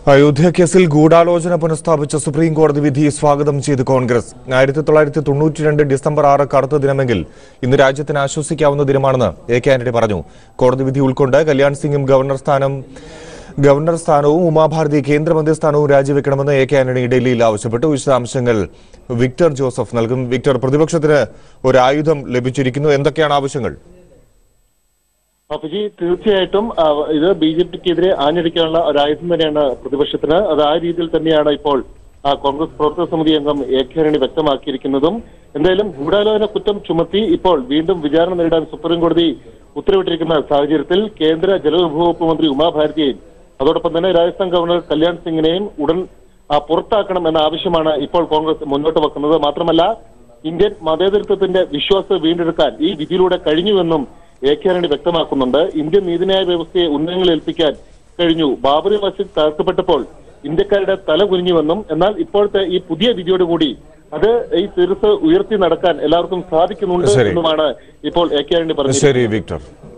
അയോധ്യ കേസിൽ ഗൂഢാലോചന പുനഃസ്ഥാപിച്ച സുപ്രീം കോടതി വിധി സ്വാഗതം ചെയ്ത് കോൺഗ്രസ് ആയിരത്തി തൊള്ളായിരത്തി തൊണ്ണൂറ്റിരണ്ട് ഡിസംബർ ആറ് കറുത്ത ദിനമെങ്കിൽ ഇന്ന് രാജ്യത്തിന് ആശ്വസിക്കാവുന്ന ദിനമാണെന്ന് എ കെ ആന്റണി പറഞ്ഞു കോടതി വിധി ഉൾക്കൊണ്ട് കല്യാൺ സിംഗും ഗവർണർ സ്ഥാനം ഗവർണർ സ്ഥാനവും ഉമാഭാരതി കേന്ദ്രമന്ത്രി സ്ഥാനവും രാജിവെക്കണമെന്ന് എ കെ ആന്റണി ഡൽഹിയിൽ ആവശ്യപ്പെട്ടു വിശദാംശങ്ങൾ വിക്ടർ ജോസഫ് നൽകും വിക്ടർ പ്രതിപക്ഷത്തിന് ഒരു ആയുധം ലഭിച്ചിരിക്കുന്നു എന്തൊക്കെയാണ് ആവശ്യങ്ങൾ അപ്പജി തീർച്ചയായിട്ടും ആ, ഇത് ബി ജെ പിക്കെതിരെ ആഞ്ഞടിക്കാനുള്ള ഒരു ആയുധം തന്നെയാണ് പ്രതിപക്ഷത്തിന് അത് ആ രീതിയിൽ തന്നെയാണ് ഇപ്പോൾ ആ, കോൺഗ്രസ് പ്രവർത്തക സമിതി അംഗം എ കെ ആന്റണി വ്യക്തമാക്കിയിരിക്കുന്നതും എന്തായാലും ഗൂഢാലോചന കുറ്റം ചുമത്തി ഇപ്പോൾ വീണ്ടും വിചാരണ നേരിടാൻ സുപ്രീം കോടതി ഉത്തരവിട്ടിരിക്കുന്ന സാഹചര്യത്തിൽ കേന്ദ്ര ജലവിഭവ വകുപ്പ് മന്ത്രി ഉമാഭാരതിയെയും അതോടൊപ്പം തന്നെ രാജസ്ഥാൻ ഗവർണർ കല്യാൺ സിംഗിനെയും ഉടൻ ആ, പുറത്താക്കണം എന്ന ആവശ്യമാണ് ഇപ്പോൾ കോൺഗ്രസ് മുന്നോട്ട് വെക്കുന്നത് മാത്രമല്ല ഇന്ത്യൻ മതേതരത്വത്തിന്റെ വിശ്വാസം വീണ്ടെടുക്കാൻ ഈ വിധിയിലൂടെ കഴിഞ്ഞുവെന്നും എ കെ ആന്റണി വ്യക്തമാക്കുന്നുണ്ട് ഇന്ത്യൻ നീതിന്യായ വ്യവസ്ഥയെ ഉന്നതങ്ങളിൽ ഏൽപ്പിക്കാൻ കഴിഞ്ഞു ബാബറി മസ്ജിദ് തകർക്കപ്പെട്ടപ്പോൾ ഇന്ത്യക്കാരുടെ തല കുനിഞ്ഞുവെന്നും എന്നാൽ ഇപ്പോഴത്തെ ഈ പുതിയ വിധിയോടുകൂടി അത് ഈ സിരസ് ഉയർത്തി നടക്കാൻ എല്ലാവർക്കും സാധിക്കുന്നുണ്ട് ശരി. എന്നുമാണ് ഇപ്പോൾ എ കെ ആന്റണി പറഞ്ഞത് ശരി വിക്ടർ